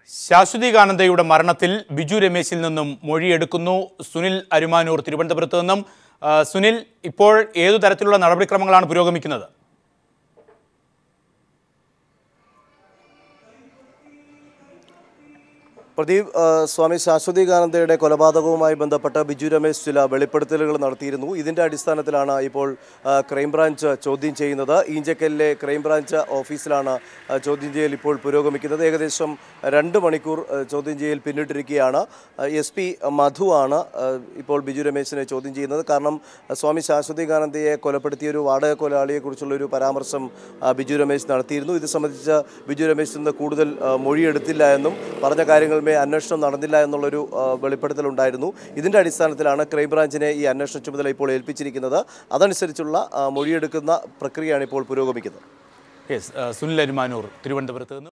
ശാശ്വതികാനന്ദയുടെ മരണത്തിൽ ബിജു രമേശിൽ നിന്നും മൊഴിയെടുക്കുന്നു സുനിൽ അരുമാനൂർ തിരുവനന്തപുരത്ത് നിന്നും ആ, സുനിൽ ഇപ്പോൾ ഏതു തരത്തിലുള്ള നടപടിക്രമങ്ങളാണ് പുരോഗമിക്കുന്നത് പ്രദീപ് ആ, സ്വാമി ശാശ്വതികാനന്ദയുടെ കൊലപാതകവുമായി ബന്ധപ്പെട്ട് ബിജു രമേശ് ചില വെളിപ്പെടുത്തലുകൾ നടത്തിയിരുന്നു ഇതിന്റെ അടിസ്ഥാനത്തിലാണ് ഇപ്പോൾ ആ, ക്രൈംബ്രാഞ്ച് ചോദ്യം ചെയ്യുന്നത് ഈഞ്ചക്കലിലെ ക്രൈംബ്രാഞ്ച് ഓഫീസിലാണ് ആ, ചോദ്യം ചെയ്യൽ ഇപ്പോൾ പുരോഗമിക്കുന്നത് ഏകദേശം രണ്ട് മണിക്കൂർ ആ, ചോദ്യം ചെയ്യൽ പിന്നിട്ടിരിക്കുകയാണ് എസ് പി മധുവാണ് ആ, ഇപ്പോൾ ബിജു രമേശിനെ ചോദ്യം ചെയ്യുന്നത് കാരണം ആ, സ്വാമി ശാശ്വതികാനന്ദയെ കൊലപ്പെടുത്തിയ ഒരു വാടക കൊലയാളിയെക്കുറിച്ചുള്ള ഒരു പരാമർശം ആ, ബിജു രമേശ് നടത്തിയിരുന്നു ഇത് സംബന്ധിച്ച് ബിജു രമേശിൽ നിന്ന് കൂടുതൽ ആ, മൊഴിയെടുത്തില്ല എന്നും പറഞ്ഞ കാര്യങ്ങളുമേ അന്വേഷണം നടന്നില്ല എന്നുള്ളൊരു ആ, വെളിപ്പെടുത്തലുണ്ടായിരുന്നു ഇതിൻ്റെ അടിസ്ഥാനത്തിലാണ് ക്രൈംബ്രാഞ്ചിനെ ഈ അന്വേഷണ ചുമതല ഇപ്പോൾ ഏൽപ്പിച്ചിരിക്കുന്നത് അതനുസരിച്ചുള്ള ആ, മൊഴിയെടുക്കുന്ന പ്രക്രിയയാണ് ഇപ്പോൾ പുരോഗമിക്കുന്നത് യെസ് ആ, സുനിൽ അരുമാനൂർ തിരുവനന്തപുരത്ത് നിന്ന്